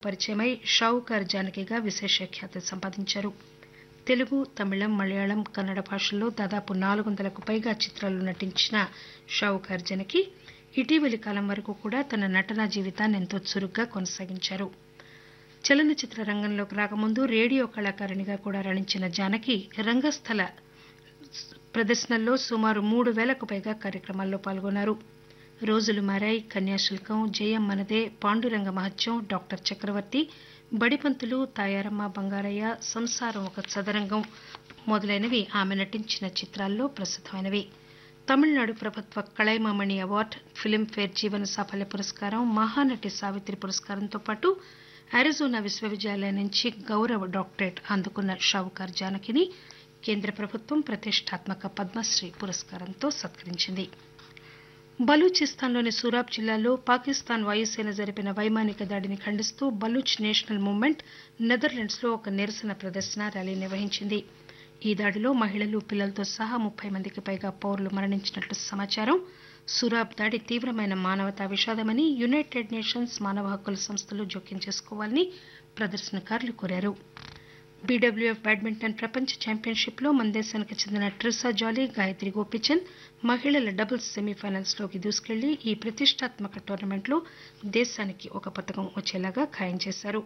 పరిచయమై షావుకార్ జానకిగా విశేష ఖ్యాతి సంపాదించారు తెలుగు తమిళం మలయాళం కన్నడ భాషల్లో దాదాపు నాలుగు వందలకు పైగా చిత్రాల్లో నటించిన షావుకార్ జానకి ఇటీవలి కాలం వరకు కూడా తన నటనా జీవితాన్ని ఎంతో చురుగ్గా కొనసాగించారు చలనచిత్ర రంగంలోకి రాకముందు రేడియో కళాకారిణిగా కూడా రాణించిన జానకి రంగస్థల ప్రదర్శనల్లో సుమారు మూడు వేలకు పైగా కార్యక్రమాల్లో పాల్గొన్నారు రోజులు మారాయి కన్యాశుల్కం జయం మనదే పాండురంగ మహత్యం డాక్టర్ చక్రవర్తి బడిపంతులు తాయారమ్మ బంగారయ్య సంసారం ఒక చదరంగం మొదలైనవి ఆమె నటించిన చిత్రాల్లో ప్రసిద్దమైనవి తమిళనాడు ప్రభుత్వ కళైమామణి అవార్డు ఫిలింఫేర్ జీవన సాఫల్య పురస్కారం మహానటి సావిత్రి పురస్కారంతో పాటు అరిజోనా విశ్వవిద్యాలయం నుంచి గౌరవ డాక్టరేట్ అందుకున్న షావుకార్ జానకిని కేంద్ర ప్రభుత్వం ప్రతిష్టాత్మక పద్మశ్రీ పురస్కారంతో సత్కరించింది బలూచిస్తాన్లోని సూరాబ్ జిల్లాలో పాకిస్తాన్ వాయుసేన జరిపిన వైమానిక దాడిని ఖండిస్తూ బలూచ్ నేషనల్ మూవ్మెంట్ నెదర్లాండ్స్లో ఒక నిరసన ప్రదర్శన ర్యాలీ నిర్వహించింది ఈ దాడిలో మహిళలు పిల్లలతో సహా ముప్పై మందికి పైగా పౌరులు మరణించినట్లు సమాచారం సురాబ్ దాడి తీవ్రమైన మానవతా విషాదమని యునైటెడ్ నేషన్స్ మానవ హక్కుల సంస్థలు జోక్యం చేసుకోవాలని ప్రదర్శనకారులు కోరారు బీడబ్ల్యూఎఫ్ బ్యాడ్మింటన్ ప్రపంచ ఛాంపియన్షిప్లో మన దేశానికి చెందిన ట్రిసా జాలీ గాయత్రి గోపిచంద్ మహిళల డబుల్స్ సెమీఫైనల్స్లోకి దూసుకెళ్లి ఈ ప్రతిష్టాత్మక టోర్నమెంట్లో దేశానికి ఒక పథకం వచ్చేలాగా ఖాయం చేశారు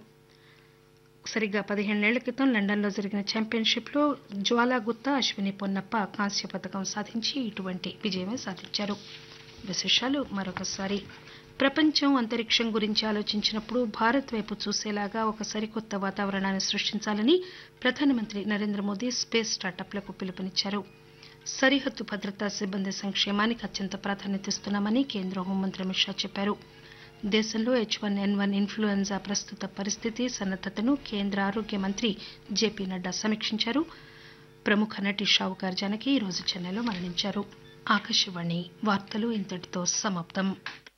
సరిగ్గా పదిహేనేళ్ల క్రితం లండన్లో జరిగిన ఛాంపియన్షిప్లో జ్వాలా గుత్తా అశ్విని పొన్నప్ప కాంస్య పథకం సాధించి ఇటువంటి విజయమే సాధించారు విశేషాలు మరొకసారి ప్రపంచం అంతరిక్షం గురించి ఆలోచించినప్పుడు భారత్ వైపు చూసేలాగా ఒక సరికొత్త వాతావరణాన్ని సృష్టించాలని ప్రధానమంత్రి నరేంద్ర మోదీ స్పేస్ స్టార్టప్లకు పిలుపునిచ్చారు సరిహద్దు భద్రతా సిబ్బంది సంక్షేమానికి అత్యంత ప్రాధాన్యతనిస్తున్నామని కేంద్ర హోంమంత్రి అమిత్ షా చెప్పారు దేశంలో H one N one influenza ప్రస్తుత పరిస్థితి సన్నద్దతను కేంద్ర ఆరోగ్య మంత్రి జేపీ నడ్డా సమీక్షించారు ప్రముఖ నటి షావుకార్ జానకి ఈరోజు చెన్నైలో మరణించారు ఆకాశవాణి వార్తలు ఇంతటితో సమాప్తం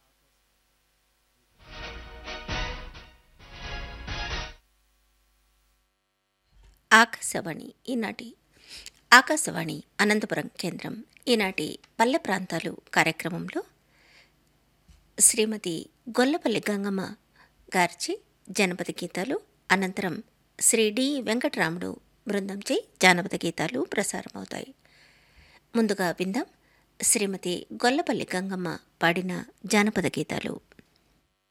ఆకాశవాణి ఈనాటి ఆకాశవాణి అనంతపురం కేంద్రం ఈనాటి పల్లె ప్రాంతాలు కార్యక్రమంలో శ్రీమతి గొల్లపల్లి గంగమ్మ గార్చి జనపద గీతాలు అనంతరం శ్రీ డి వెంకటరాముడు బృందంచే జానపద గీతాలు ప్రసారమవుతాయి ముందుగా విందాం శ్రీమతి గొల్లపల్లి గంగమ్మ పాడిన జానపద గీతాలు